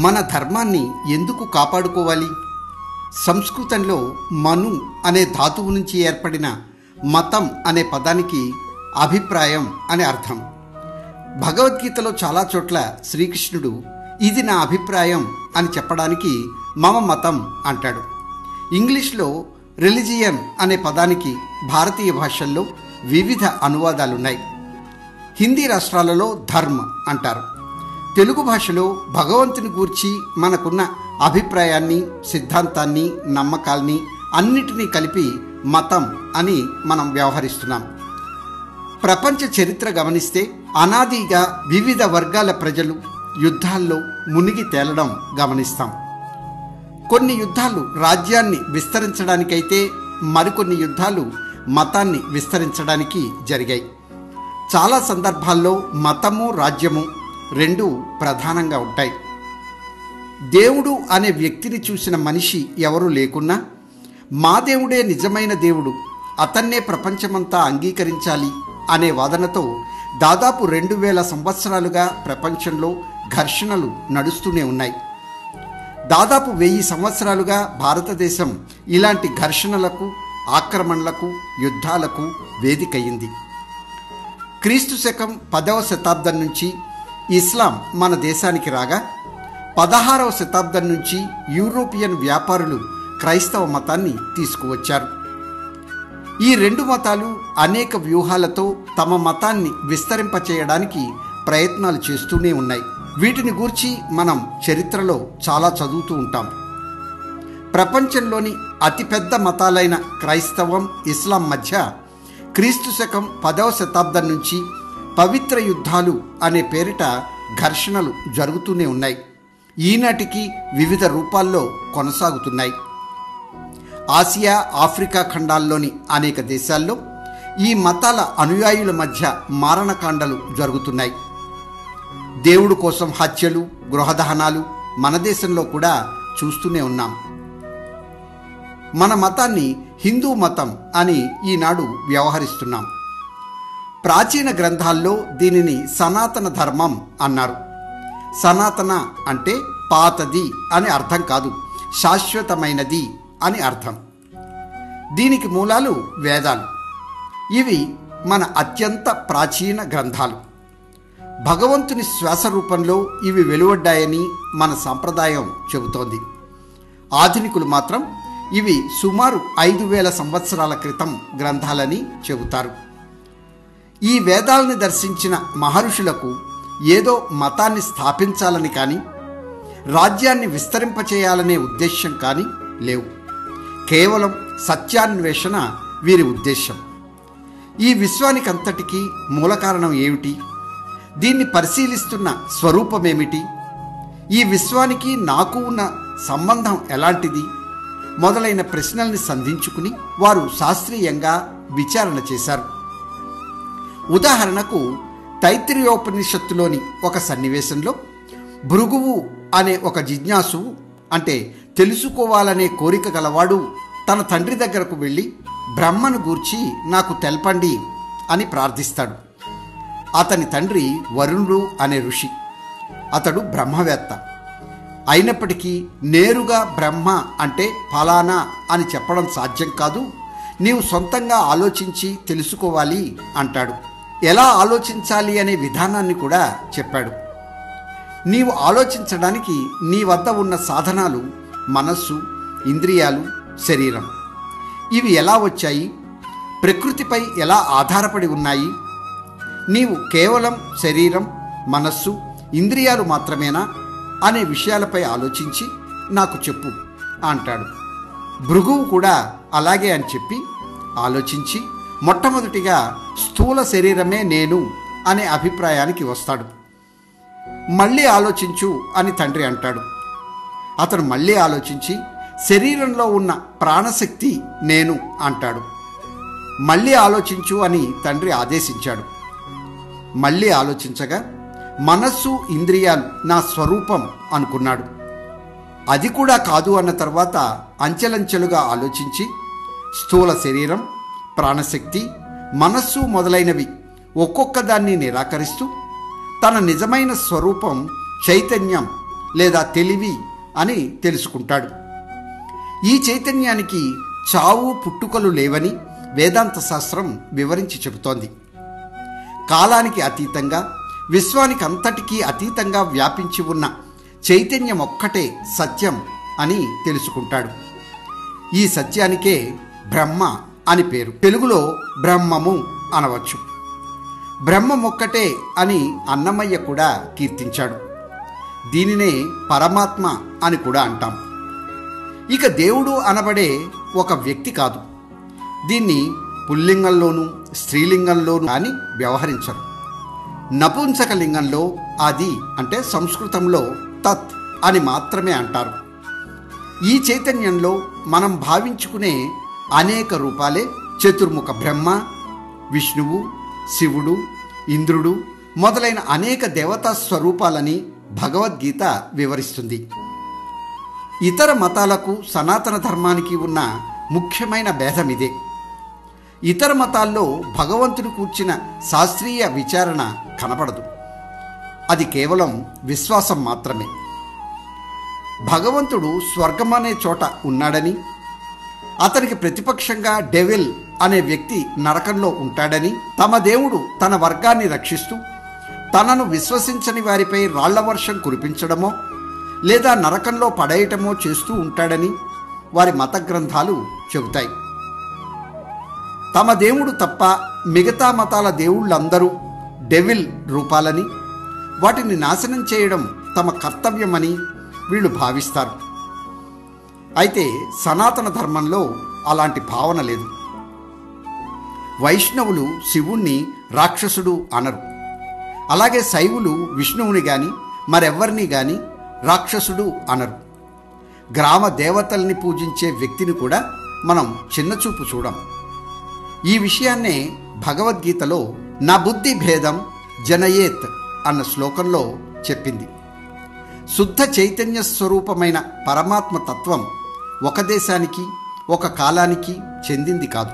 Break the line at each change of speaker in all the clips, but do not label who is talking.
మన ధర్మాన్ని ఎందుకు కాపాడుకోవాలి సంస్కృతంలో మను అనే ధాతువు నుంచి ఏర్పడిన మతం అనే పదానికి అభిప్రాయం అనే అర్థం భగవద్గీతలో చాలా చోట్ల శ్రీకృష్ణుడు ఇది నా అభిప్రాయం అని చెప్పడానికి మమ మతం అంటాడు ఇంగ్లీష్లో రిలిజియన్ అనే పదానికి భారతీయ భాషల్లో వివిధ అనువాదాలున్నాయి హిందీ రాష్ట్రాలలో ధర్మ అంటారు తెలుగు భాషలో భగవంతుని గూర్చి మనకున్న అభిప్రాయాన్ని సిద్ధాంతాన్ని నమ్మకాల్ని అన్నిటినీ కలిపి మతం అని మనం వ్యవహరిస్తున్నాం ప్రపంచ చరిత్ర గమనిస్తే అనాదిగా వివిధ వర్గాల ప్రజలు యుద్ధాల్లో మునిగి తేలడం గమనిస్తాం కొన్ని యుద్ధాలు రాజ్యాన్ని విస్తరించడానికైతే మరికొన్ని యుద్ధాలు మతాన్ని విస్తరించడానికి జరిగాయి చాలా సందర్భాల్లో మతము రాజ్యము రెండు ప్రధానంగా ఉంటాయి దేవుడు అనే వ్యక్తిని చూసిన మనిషి ఎవరు లేకున్నా మా దేవుడే నిజమైన దేవుడు అతన్నే ప్రపంచమంతా అంగీకరించాలి అనే వాదనతో దాదాపు రెండు వేల సంవత్సరాలుగా ప్రపంచంలో ఘర్షణలు నడుస్తూనే ఉన్నాయి దాదాపు వెయ్యి సంవత్సరాలుగా భారతదేశం ఇలాంటి ఘర్షణలకు ఆక్రమణలకు యుద్ధాలకు వేదికయ్యింది క్రీస్తు శకం పదవ శతాబ్దం నుంచి ఇస్లాం మన దేశానికి రాగా పదహారవ శతాబ్దం నుంచి యూరోపియన్ వ్యాపారులు క్రైస్తవ మతాన్ని తీసుకువచ్చారు ఈ రెండు మతాలు అనేక వ్యూహాలతో తమ మతాన్ని విస్తరింపచేయడానికి ప్రయత్నాలు చేస్తూనే ఉన్నాయి వీటిని గూర్చి మనం చరిత్రలో చాలా చదువుతూ ఉంటాం ప్రపంచంలోని అతిపెద్ద మతాలైన క్రైస్తవం ఇస్లాం మధ్య క్రీస్తు శకం పదవ శతాబ్దం నుంచి పవిత్ర యుద్ధాలు అనే పేరిట ఘర్షణలు జరుగుతూనే ఉన్నాయి ఈనాటికి వివిధ రూపాల్లో కొనసాగుతున్నాయి ఆసియా ఆఫ్రికా ఖండాల్లోని అనేక దేశాల్లో ఈ మతాల అనుయాయుల మధ్య మారణకాండలు జరుగుతున్నాయి దేవుడు కోసం హత్యలు గృహదహనాలు మన దేశంలో కూడా చూస్తూనే ఉన్నాం మన మతాన్ని హిందూ మతం అని ఈనాడు వ్యవహరిస్తున్నాం ప్రాచీన గ్రంథాల్లో దీనిని సనాతన ధర్మం అన్నారు సనాతన అంటే పాతది అని అర్థం కాదు శాశ్వతమైనది అని అర్థం దీనికి మూలాలు వేదాలు ఇవి మన అత్యంత ప్రాచీన గ్రంథాలు భగవంతుని శ్వాస రూపంలో ఇవి వెలువడ్డాయని మన సాంప్రదాయం చెబుతోంది ఆధునికులు మాత్రం ఇవి సుమారు ఐదు వేల సంవత్సరాల క్రితం గ్రంథాలని చెబుతారు ఈ వేదాలని దర్శించిన మహర్షులకు ఏదో మతాన్ని స్థాపించాలని కానీ రాజ్యాన్ని విస్తరింపచేయాలనే ఉద్దేశ్యం కానీ లేవు కేవలం సత్యాన్వేషణ వీరి ఉద్దేశం ఈ విశ్వానికంతటికీ మూల కారణం ఏమిటి దీన్ని పరిశీలిస్తున్న స్వరూపమేమిటి ఈ విశ్వానికి నాకు ఉన్న సంబంధం ఎలాంటిది మొదలైన ప్రశ్నల్ని సంధించుకుని వారు శాస్త్రీయంగా విచారణ చేశారు ఉదాహరణకు తైత్రీయోపనిషత్తులోని ఒక సన్నివేశంలో భృగువు అనే ఒక జిజ్ఞాసువు అంటే తెలుసుకోవాలనే కోరిక గలవాడు తన తండ్రి దగ్గరకు వెళ్ళి బ్రహ్మను గూర్చి నాకు తెలపండి అని ప్రార్థిస్తాడు అతని తండ్రి వరుణుడు అనే ఋషి అతడు బ్రహ్మవేత్త అయినప్పటికీ నేరుగా బ్రహ్మ అంటే ఫలానా అని చెప్పడం సాధ్యం కాదు నీవు సొంతంగా ఆలోచించి తెలుసుకోవాలి అంటాడు ఎలా ఆలోచించాలి అనే విధానాన్ని కూడా చెప్పాడు నీవు ఆలోచించడానికి నీ వద్ద ఉన్న సాధనాలు మనస్సు ఇంద్రియాలు శరీరం ఇవి ఎలా వచ్చాయి ప్రకృతిపై ఎలా ఆధారపడి ఉన్నాయి నీవు కేవలం శరీరం మనస్సు ఇంద్రియాలు మాత్రమేనా అనే విషయాలపై ఆలోచించి నాకు చెప్పు అంటాడు భృగువు కూడా అలాగే అని చెప్పి ఆలోచించి మొట్టమొదటిగా స్థూల శరీరమే నేను అనే అభిప్రాయానికి వస్తాడు మళ్ళీ ఆలోచించు అని తండ్రి అంటాడు అతను మళ్ళీ ఆలోచించి శరీరంలో ఉన్న ప్రాణశక్తి నేను అంటాడు మళ్ళీ ఆలోచించు అని తండ్రి ఆదేశించాడు మళ్ళీ ఆలోచించగా మనస్సు ఇంద్రియాలు నా స్వరూపం అనుకున్నాడు అది కూడా కాదు అన్న తర్వాత అంచెలంచెలుగా ఆలోచించి స్థూల శరీరం ప్రాణశక్తి మనస్సు మొదలైనవి ఒక్కొక్క దాన్ని నిరాకరిస్తూ తన నిజమైన స్వరూపం చైతన్యం లేదా తెలివి అని తెలుసుకుంటాడు ఈ చైతన్యానికి చావు పుట్టుకలు లేవని వేదాంత శాస్త్రం వివరించి చెబుతోంది కాలానికి అతీతంగా విశ్వానికి అంతటికీ అతీతంగా వ్యాపించి ఉన్న చైతన్యం ఒక్కటే సత్యం అని తెలుసుకుంటాడు ఈ సత్యానికే బ్రహ్మ అని పేరు తెలుగులో బ్రహ్మము అనవచ్చు బ్రహ్మం ఒక్కటే అని అన్నమయ్య కూడా కీర్తించాడు దీనినే పరమాత్మ అని కూడా అంటాం ఇక దేవుడు అనబడే ఒక వ్యక్తి కాదు దీన్ని పుల్లింగంలోనూ స్త్రీలింగంలోనూ అని వ్యవహరించరు నపుంసకలింగంలో అది అంటే సంస్కృతంలో తత్ అని మాత్రమే అంటారు ఈ చైతన్యంలో మనం భావించుకునే అనేక రూపాలే చతుర్ముఖ బ్రహ్మ విష్ణువు శివుడు ఇంద్రుడు మొదలైన అనేక దేవతా స్వరూపాలని భగవద్గీత వివరిస్తుంది ఇతర మతాలకు సనాతన ధర్మానికి ఉన్న ముఖ్యమైన భేదం ఇదే ఇతర మతాల్లో భగవంతుడు కూర్చిన శాస్త్రీయ విచారణ కనపడదు అది కేవలం విశ్వాసం మాత్రమే భగవంతుడు స్వర్గం అనే చోట ఉన్నాడని అతనికి ప్రతిపక్షంగా డెవిల్ అనే వ్యక్తి నరకంలో ఉంటాడని తమ దేవుడు తన వర్గాన్ని రక్షిస్తూ తనను విశ్వసించని వారిపై రాళ్ల వర్షం కురిపించడమో లేదా నరకంలో పడేయటమో చేస్తూ ఉంటాడని వారి మత గ్రంథాలు చెబుతాయి తమ దేవుడు తప్ప మిగతా మతాల దేవుళ్ళందరూ డెవిల్ రూపాలని వాటిని నాశనం చేయడం తమ కర్తవ్యమని వీళ్ళు భావిస్తారు అయితే సనాతన ధర్మంలో అలాంటి భావన లేదు వైష్ణవులు శివుణ్ణి రాక్షసుడు అనరు అలాగే శైవులు విష్ణువుని గాని మరెవ్వరిని గాని రాక్షసుడు అనరు గ్రామ దేవతల్ని పూజించే వ్యక్తిని కూడా మనం చిన్నచూపు చూడం ఈ విషయాన్నే భగవద్గీతలో నా బుద్ధి భేదం జనయేత్ అన్న శ్లోకంలో చెప్పింది శుద్ధ చైతన్య స్వరూపమైన పరమాత్మ తత్వం ఒక దేశానికి ఒక కాలానికి చెందింది కాదు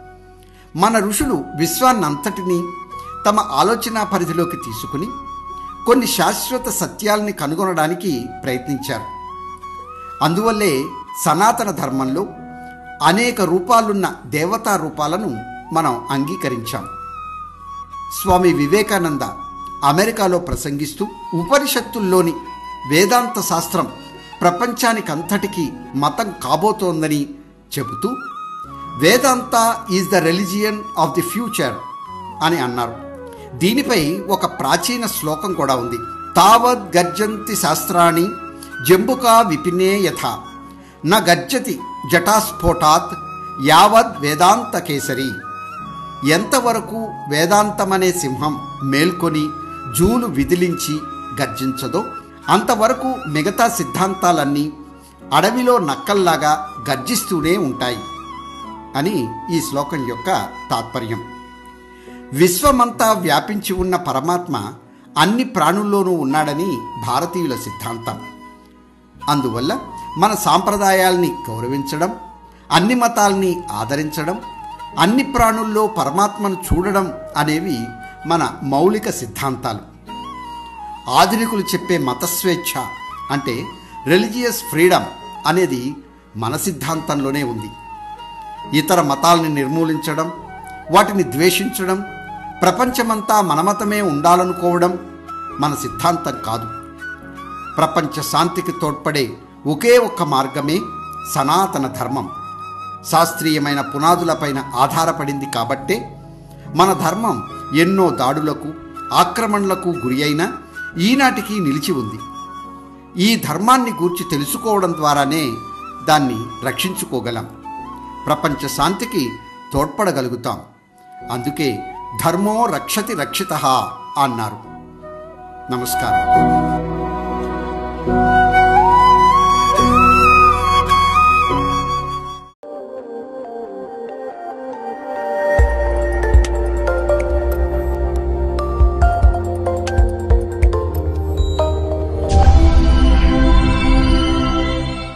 మన ఋషులు విశ్వాన్నంతటినీ తమ ఆలోచన పరిధిలోకి తీసుకుని కొన్ని శాశ్వత సత్యాల్ని కనుగొనడానికి ప్రయత్నించారు అందువల్లే సనాతన ధర్మంలో అనేక రూపాలున్న దేవతా రూపాలను మనం అంగీకరించాం స్వామి వివేకానంద అమెరికాలో ప్రసంగిస్తూ ఉపనిషత్తుల్లోని వేదాంత శాస్త్రం ప్రపంచానికంతటికీ మతం కాబోతోందని చెబుతూ Vedanta is the religion of the future అని అన్నారు దీనిపై ఒక ప్రాచీన శ్లోకం కూడా ఉంది తావద్ గర్జంతి శాస్త్రాన్ని జంబుకా విపినే యథ న గర్జతి జటాస్ఫోటాత్ యావద్ వేదాంత కేసరి ఎంతవరకు వేదాంతమనే సింహం మేల్కొని జూలు విదిలించి గర్జించదో అంతవరకు మిగతా సిద్ధాంతాలన్నీ అడవిలో నక్కల్లాగా గర్జిస్తూనే ఉంటాయి అని ఈ శ్లోకం యొక్క తాత్పర్యం విశ్వమంతా వ్యాపించి ఉన్న పరమాత్మ అన్ని ప్రాణుల్లోనూ ఉన్నాడని భారతీయుల సిద్ధాంతం అందువల్ల మన సాంప్రదాయాల్ని గౌరవించడం అన్ని మతాల్ని ఆదరించడం అన్ని ప్రాణుల్లో పరమాత్మను చూడడం అనేవి మన మౌలిక సిద్ధాంతాలు ఆధునికులు చెప్పే మతస్వేచ్ఛ అంటే రిలీజియస్ ఫ్రీడమ్ అనేది మన సిద్ధాంతంలోనే ఉంది ఇతర మతాల్ని నిర్మూలించడం వాటిని ద్వేషించడం ప్రపంచమంతా మన మతమే ఉండాలనుకోవడం మన సిద్ధాంతం కాదు ప్రపంచ శాంతికి తోడ్పడే ఒకే ఒక్క మార్గమే సనాతన ధర్మం శాస్త్రీయమైన పునాదులపైన ఆధారపడింది కాబట్టే మన ధర్మం ఎన్నో దాడులకు ఆక్రమణలకు గురి అయినా ఈనాటికి నిలిచి ఉంది ఈ ధర్మాన్ని గూర్చి తెలుసుకోవడం ద్వారానే దాన్ని రక్షించుకోగలం ప్రపంచ శాంతికి తోడ్పడగలుగుతాం అందుకే ధర్మో రక్షతి రక్షిత అన్నారు నమస్కారం